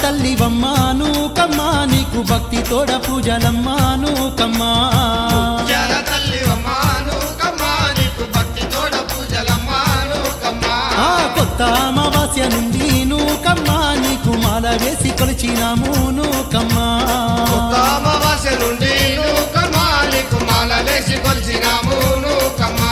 తల్లివమ్మా నూకమ్మా నీకు భక్తి తోడ పూజలమ్మా నూకమ్మా ముత్యాల తల్లివమ్మా నూకమ్మా నీకు భక్తి తోడ పూజలమ్మా నూకమ్మా ఆ కొత్త అమావాస్య నుండి నూకమ్మా నీకు మాల వేసి కొలిచినాము నూకమ్మా కొత్త అమావాస్య నుండి నూకమ్మా నీకు మాల వేసి కొలిచినాము నూకమ్మా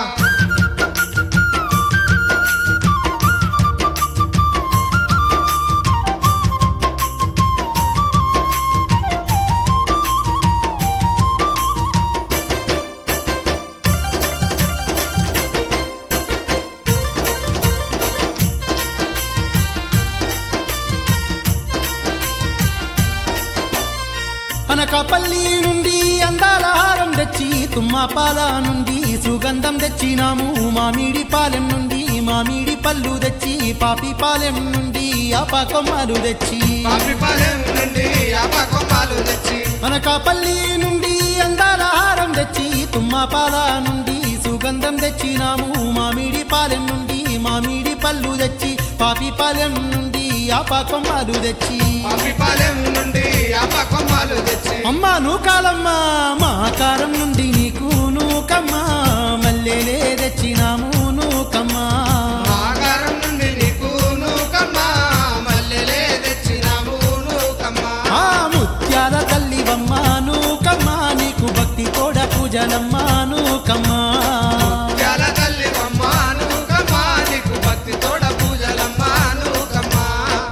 అనకాపల్లి నుండి అందాల హారం తెచ్చి తుమ్మపాల నుండి సుగంధం తెచ్చినాము మామిడి పాలెం నుండి మామిడి పళ్ళు తెచ్చి పాపి పాలెం నుండి ఆపకొమ్మలు తెచ్చి పాపిపాలెం నుండి యాప కొమ్మాలు తెచ్చి అనకాపల్లి నుండి అందాల హారం తెచ్చి తుమ్మపాల నుండి సుగంధం తెచ్చినాము మామిడి పాలెం నుండి మామిడి పళ్ళు తెచ్చి పాపి పాలెం నుండి ఆపకొమ్మలు తెచ్చి పాపిపాలెం నుండి యాప కొమ్మాలు తెచ్చి అమ్మా నూకాలమ్మా మా కారం నుండి నీకు నూకమ్మా మల్లెలే తెచ్చినాము నూకమ్మా ఆకారం నుండి నీకు నూకమ్మా మల్లెలే తెచ్చినాము నూకమ్మా ఆ ముత్యాల తల్లివమ్మా నూకమ్మా నీకు భక్తి తోడ పూజలమ్మా నూకమ్మా ముత్యాల తల్లివమ్మా నూకమ్మా నీకు భక్తి తోడ పూజలమ్మా నూకమ్మా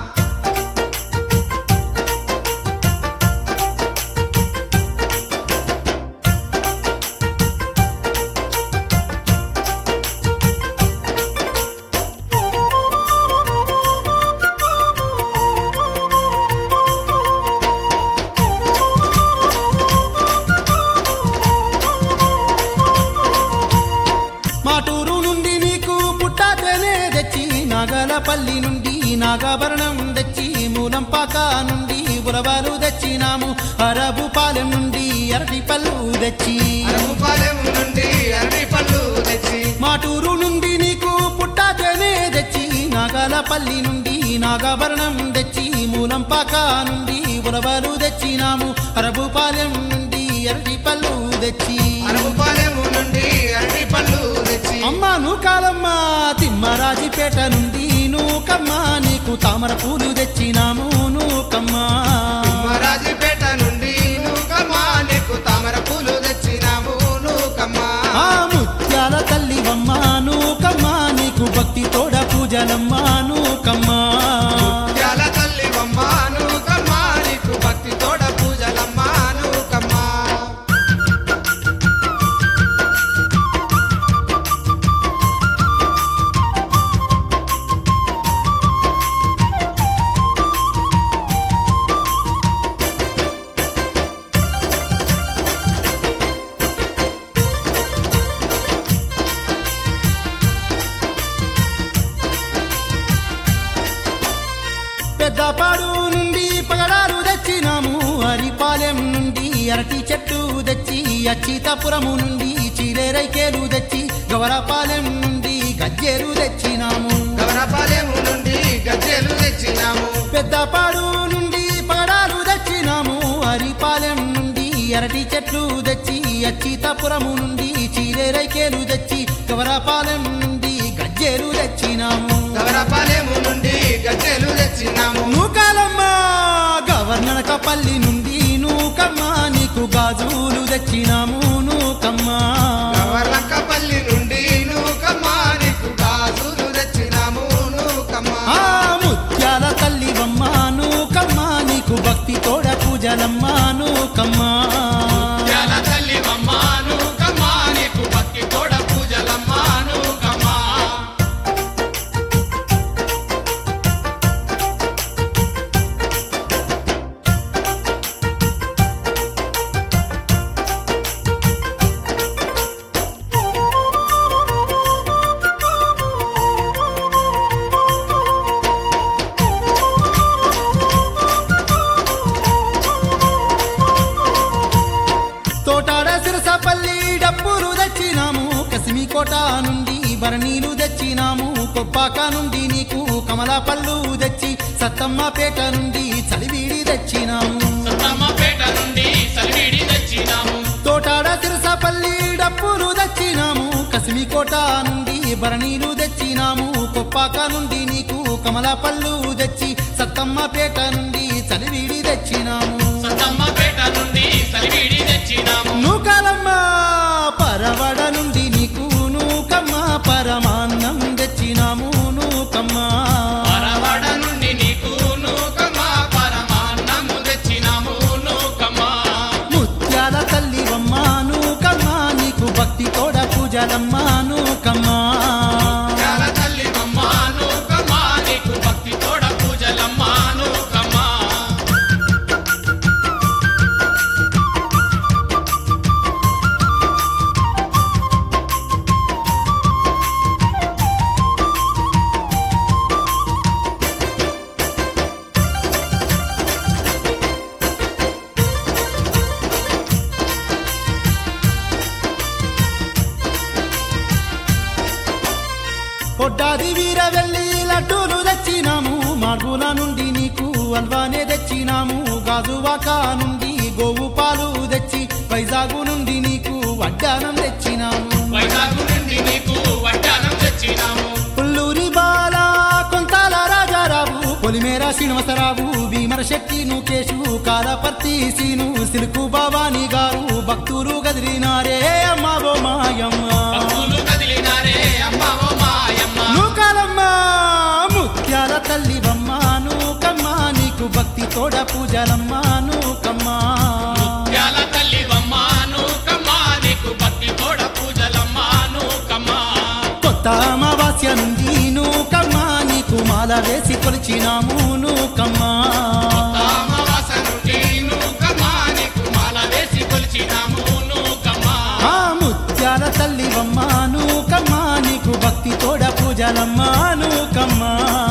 మాటూరు నుండి నీకు పుట్టాతేనే తెచ్చి నాగలపల్లి నుండి నాగాభరణం తెచ్చి మూలంపాక నుండి బులవాలు తెచ్చినాము అరబు పాలెం నుండి అరటి పళ్ళు తెచ్చి అరకుపాలెం నుండి అరటి పళ్ళు తెచ్చి మాటూరు నుండి నీకు పుట్టాతేనే తెచ్చి నాగాలపల్లి నుండి నాగాభరణం తెచ్చి మూలంపాక నుండి బులవాలు తెచ్చినాము అరబు పాలెం నుండి అరటి పళ్ళు తెచ్చి అరకుపాలెం నుండి అరటి పళ్ళు తెచ్చి అమ్మ నూకాలమ్మా తిమ్మరాజిపేట నుండి నూకమ్మా నీకు తామర పూలు తెచ్చినాము నూకమ్మా మహారాజుపేట నుండి నూకమ్మా నీకు తామర పూలు తెచ్చినాము నూకమ్మా ఆ ముత్యాల తల్లివమ్మా నూకమ్మా నీకు భక్తి తోడ పూజలమ్మా నూకమ్మా ముత్యాల తల్లివమ్మా నూకమ్మా నీకు భక్తి తోడ పూజలమ్మా నూకమ్మా పెద్దపాడు నుండి పగడాలు తెచ్చినాము అరిపాలెం నుండి అరటి చెట్టు తెచ్చి అచ్చితపురము నుండి చిరేరైకేలు తెచ్చి గవరపాలెం నుండి గజ్జేరు తెచ్చినాము గవరపాలెం నుండి గజ్జెలు తెచ్చినాము పెద్దపాడు నుండి పగడాలు తెచ్చినాము అరిపాలెం నుండి అరటి చెట్లు తెచ్చి అచ్చితపురము నుండి చీరేరైకేలు తెచ్చి గవరపాలెం నుండి గజ్జేరు తెచ్చినాము గవరపాలెం నుండి గజ్జెలు తెచ్చినాము నూకాలమ్మ గవర్నరకపల్లి నుండి నూకమ్మ నీకు గాజులు తెచ్చినాము నూకమ్మ గవర్లక్కపల్లి నుండి నూకమ్మా నీకు గాజులు తెచ్చినాము నూకమ్మా ఆ ముత్యాల తల్లివమ్మ నూకమ్మ నీకు భక్తి తోడ పూజలమ్మ నూకమ్మ ముత్యాల తల్లివమ్మా నూకమ్మా నీకు భక్తి తోడ పూజలమ్మా నూకమ్మా తోటాడ సిరసపల్లి డబ్బులు తెచ్చినాము కసిమి కోట నుండి బరణీలు తెచ్చినాము కొప్పాక నుండి నీకు కమల పళ్ళు తెచ్చి సత్తమ్మపేట నుండి చలివీడి తెచ్చినాము సత్తమ్మపేట నుండి సలివిడి తెచ్చినాము తోటాడ తిరుసపల్లి డప్పులు తెచ్చినాము కసిమికోట నుండి బరణీలు తెచ్చినాము కొప్పాక నుండి నీకు కమల పళ్ళు తెచ్చి సత్తమ్మపేట నుండి చలివీడి తెచ్చినాము సత్తమ్మపేట నుండి సలివిడి తెచ్చినాము నూకలమ్మ పరవడ నుండి నీకు నూకమ్మ పరమాన్నం తెచ్చినాము నూకమ్మ పరవడ నుండి నీకు నూకమా పరమాన్నము తెచ్చినాము నూకమా ముత్యాల తల్లివమ్మ నూకమ్మ నీకు భక్తి తోడ పూజలమ్మ నూకమ్మ చాల తల్లి బొమ్మ నూకమా నీకు భక్తి తోడ పూజలమ్మ నూకమా కొట్టాది వీర వెళ్ళి లడ్డూలు తెచ్చినాము మార్గుల నుండి నీకు అల్వానే తెచ్చినాము గాజువాక నుండి గోవు పాలు తెచ్చి వైజాగు నుండి నీకు వడ్డానం తెచ్చినాము వైజాగ్ నుండి నీకు వడ్డానం తెచ్చినాము పుల్లూరి బాల కొంతాల రాజారావు పొలిమేర శ్రీనివాసరావు భీమర శెట్టి నుకేషు కాలపర్తి సీను సిలుకు భవాని గారు భక్తులు గదిలినారే అమ్మావో మాయమ్మ భక్తులు కదిలినారే అమ్మ ఓ మాయమ్మ నూకాలమ్మ ముత్యాల తల్లివమ్మ నూకమ్మ నీకు భక్తి తోడ పూజలమ్మ నూకమ్మ యాల తల్లి బొమ్మ నూకమా నీకు భక్తి తోడ పూజలమ్మ నూకమా కొత్త అమావాస్య నుండి నూకమ్మ నీకు మాల వేసి కొలిచినాము నూకమ్మ అమావాస నుండి నూకమా నీకు మాల వేసి కొలిచినాము నూకమా ఆ ముత్యాల తల్లివమ్మ నూకమ్మ నీకు భక్తి తోడ పూజలమ్మ నూకమ్మ